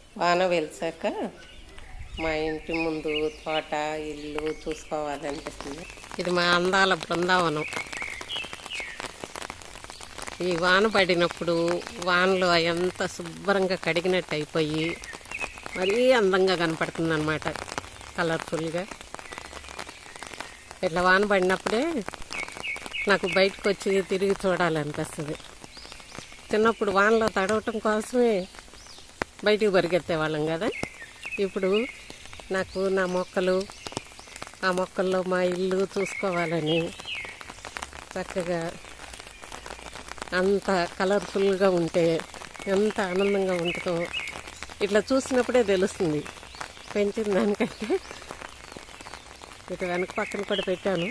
వాన వెలిసాక మా ఇంటి ముందు తోట ఇల్లు చూసుకోవాలనిపిస్తుంది ఇది మా అందాల బృందావనం ఈ వాన పడినప్పుడు వానలో ఎంత శుభ్రంగా కడిగినట్టు అయిపోయి మరీ అందంగా కనపడుతుంది అనమాట కలర్ఫుల్గా ఇట్లా వాన పడినప్పుడే నాకు బయటకు వచ్చి తిరిగి చూడాలనిపిస్తుంది చిన్నప్పుడు వానలో తడవటం కోసమే బయటికి పరిగెత్తేవాళ్ళం కదా ఇప్పుడు నాకు నా మొక్కలు ఆ మొక్కల్లో మా ఇల్లు చూసుకోవాలని చక్కగా అంత కలర్ఫుల్గా ఉంటే ఎంత ఆనందంగా ఉంటుందో ఇట్లా చూసినప్పుడే తెలుస్తుంది పెంచిన దానికంటే ఇటు వెనక పక్కన కూడా పెట్టాను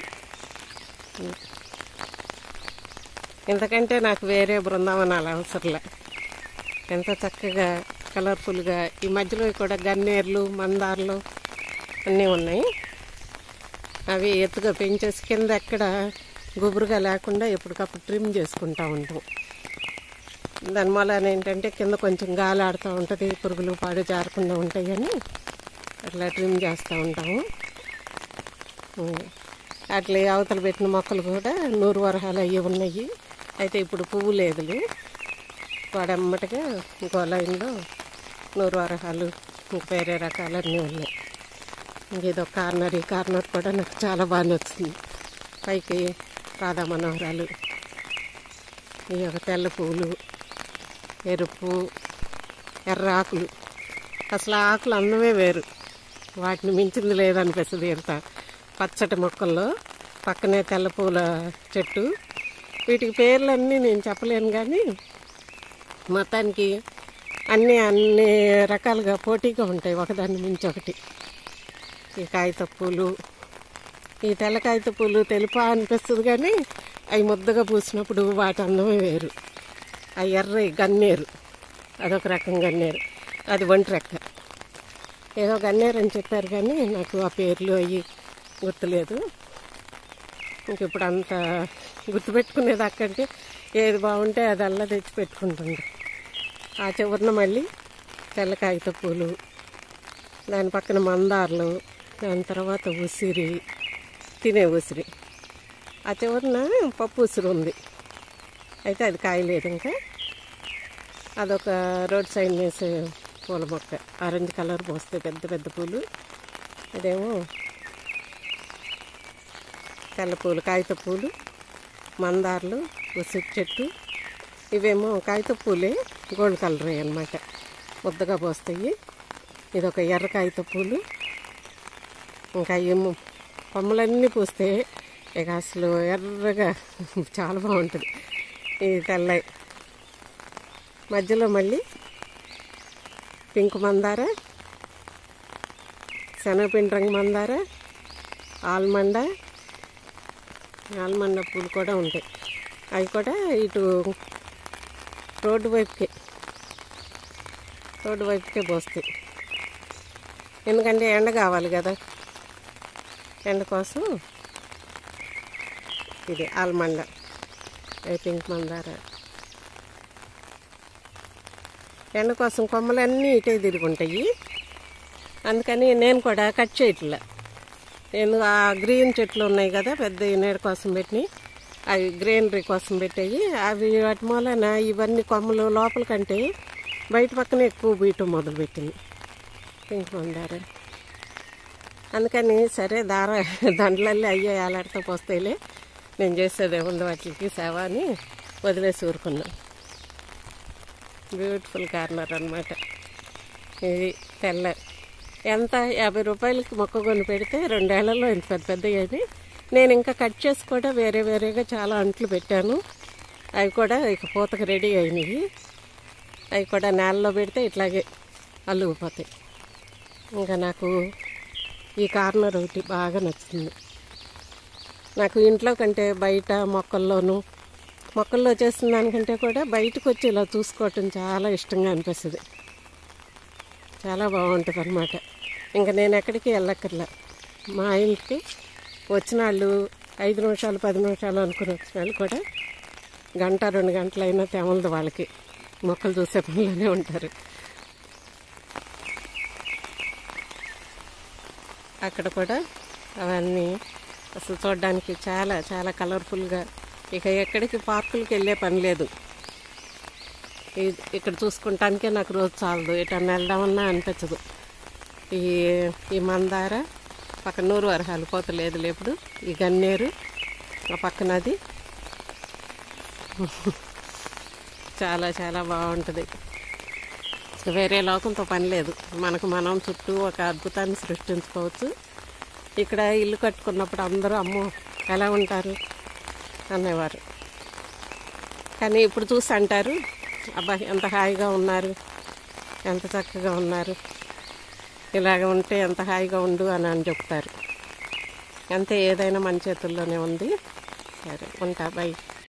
ఇంతకంటే నాకు వేరే బృందావనాలు అవసరంలే ఎంత చక్కగా కలర్ఫుల్గా ఈ మధ్యలో కూడా గన్నేర్లు మందార్లు అన్నీ ఉన్నాయి అవి ఎత్తుగా పెంచేసి కింద ఎక్కడ గుబురుగా లేకుండా ఎప్పటికప్పుడు ట్రిమ్ చేసుకుంటూ ఉంటాం దాని మూలన ఏంటంటే కింద కొంచెం గాలి ఆడుతూ ఉంటుంది పురుగులు పాడు జారకుండా ఉంటాయి అని అట్లా ట్రిమ్ చేస్తూ ఉంటాము ఉం. అట్లా అవతల పెట్టిన మొక్కలు కూడా నూరు వరహాలు అవి ఉన్నాయి అయితే ఇప్పుడు పువ్వు లేదులు వాడమ్మటగా ఇంకో లైన్లో నూరు వరహాలు ఇంక వేరే రకాలన్నీ ఉన్నాయి ఇంక ఇది ఒక కార్నర్ ఈ కార్నర్ కూడా నాకు చాలా బాగా నచ్చింది పైకి రాధా మనోహరాలు ఈ ఒక తెల్ల పువ్వులు ఎరుపు ఎర్ర ఆకులు అసలు ఆ ఆకులు అందమే వేరు వాటిని మించింది లేదనిపిస్తుంది ఎంత పచ్చటి మొక్కల్లో పక్కనే తెల్ల పూల చెట్టు వీటికి పేర్లన్నీ నేను చెప్పలేను కానీ మొత్తానికి అన్నీ అన్ని రకాలుగా పోటీగా ఉంటాయి ఒకదాన్ని మించి ఒకటి ఈ కాగిత పూలు ఈ తెల్ల కాగిత పూలు తెలుపా అనిపిస్తుంది కానీ అవి ముద్దగా పూసినప్పుడు వాటి అందమే వేరు ఆ ఎర్ర గన్నేరు అదొక రకం గన్నేరు అది ఒంటి రెక్క ఏదో గన్నేరు అని చెప్పారు కానీ నాకు ఆ పేర్లు అవి గుర్తులేదు ఇంక ఇప్పుడు అంత గుర్తుపెట్టుకునేది అక్కడికి ఏది బాగుంటే అది అల్లా తెచ్చి పెట్టుకుంటుంది ఆ చివరిన మళ్ళీ తెల్ల కాగిత పూలు దాని పక్కన మందార్లు దాని తర్వాత ఉసిరి తినే ఉసిరి ఆ చివరిన పప్పు ఉసిరి ఉంది అయితే అది కాయలేదు ఇంకా అదొక రోడ్ సైడ్ వేసే పూల మొక్క ఆరెంజ్ కలర్ పోస్తే పెద్ద పెద్ద పూలు అదేమో తెల్ల పూలు కాగిత పూలు మందార్లు ఉసిరి చెట్టు ఇవేమో కాగిత పూలే గోల్డ్ కలర్ అనమాట ముద్దగా పోస్తాయి ఇది ఒక ఎర్ర కాగిత పూలు ఇంకా ఏమో కొమ్మలన్నీ పూస్తే ఇక అసలు ఎర్రగా చాలా బాగుంటుంది ఇది తెల్లయి మధ్యలో మళ్ళీ పింక్ మందార శనగపిండి రంగు మందార ఆల్మండ ఆల్మండ పూలు కూడా ఉంటాయి అవి కూడా ఇటు రోడ్డు వైపుకే రోడ్డు వైపుకే పోస్తాయి ఎందుకంటే ఎండ కావాలి కదా ఎండ కోసం ఇది ఆల్మండ అది పింక్ మందార ఎండ కోసం కొమ్మలన్నీ ఇటే తిరుగుంటాయి అందుకని నేను కూడా కట్ చేయట్లే నేను ఆ గ్రీన్ చెట్లు ఉన్నాయి కదా పెద్ద నీడ కోసం పెట్టినవి అవి గ్రీనరీ కోసం పెట్టాయి అవి వాటి మూలన ఇవన్నీ కొమ్మలు లోపల కంటే బయట పక్కన ఎక్కువ బీయటం మొదలుపెట్టింది పింక్ మందార అందుకని సరే దార దండలల్లి అయ్యే ఏలాడితో పోస్తాయిలే నేను చేసేది ఏముంది వాటికి సేవ అని వదిలేసి ఊరుకున్నాను బ్యూటిఫుల్ కార్నర్ అనమాట ఇది తెల్ల ఎంత యాభై రూపాయలకి మొక్క కొని పెడితే రెండేళ్లలో ఇంత పెద్ద పెద్ద అయ్యి నేను ఇంకా కట్ చేసి కూడా వేరే వేరేగా చాలా అంట్లు పెట్టాను అవి కూడా ఇక పూతకు రెడీ అయినాయి అవి కూడా నేలలో పెడితే ఇట్లాగే అల్లుకుపోతాయి ఇంకా నాకు ఈ కార్నర్ ఒకటి బాగా నచ్చింది నాకు ఇంట్లో కంటే బయట మొక్కల్లోనూ మొక్కల్లో చేసిన దానికంటే కూడా బయటకు వచ్చి ఇలా చూసుకోవటం చాలా ఇష్టంగా అనిపిస్తుంది చాలా బాగుంటుంది అనమాట ఇంకా నేను ఎక్కడికి వెళ్ళక్కర్లే మా ఇంటికి వచ్చిన వాళ్ళు ఐదు నిమిషాలు పది నిమిషాలు అనుకుని వచ్చిన వాళ్ళు కూడా గంట రెండు గంటలైనా తెమలదు వాళ్ళకి మొక్కలు చూసే పనిలోనే ఉంటారు అక్కడ కూడా అవన్నీ అసలు చూడడానికి చాలా చాలా కలర్ఫుల్గా ఇక ఎక్కడికి పార్కులకి వెళ్ళే పని లేదు ఈ- ఇక్కడ చూసుకుంటానికే నాకు రోజు చాలదు ఎటన్నా వెళ్దామన్నా అనిపించదు ఈ ఈ మందార పక్కన నూరు వరహాలు పోతలేదు లేపుడు ఈ గన్నేరు ఆ పక్కనది చాలా చాలా బాగుంటుంది ఇక వేరే లోకంతో పని లేదు మనకు మనం చుట్టూ ఒక అద్భుతాన్ని సృష్టించుకోవచ్చు ఇక్కడ ఇల్లు కట్టుకున్నప్పుడు అందరూ అమ్మో ఎలా ఉంటారు అనేవారు కానీ ఇప్పుడు చూసి అంటారు అబ్బా ఎంత హాయిగా ఉన్నారు ఎంత చక్కగా ఉన్నారు ఇలాగ ఉంటే ఎంత హాయిగా ఉండు అని అని చెప్తారు అంతే ఏదైనా మన చేతుల్లోనే ఉంది సరే ఉంటా బై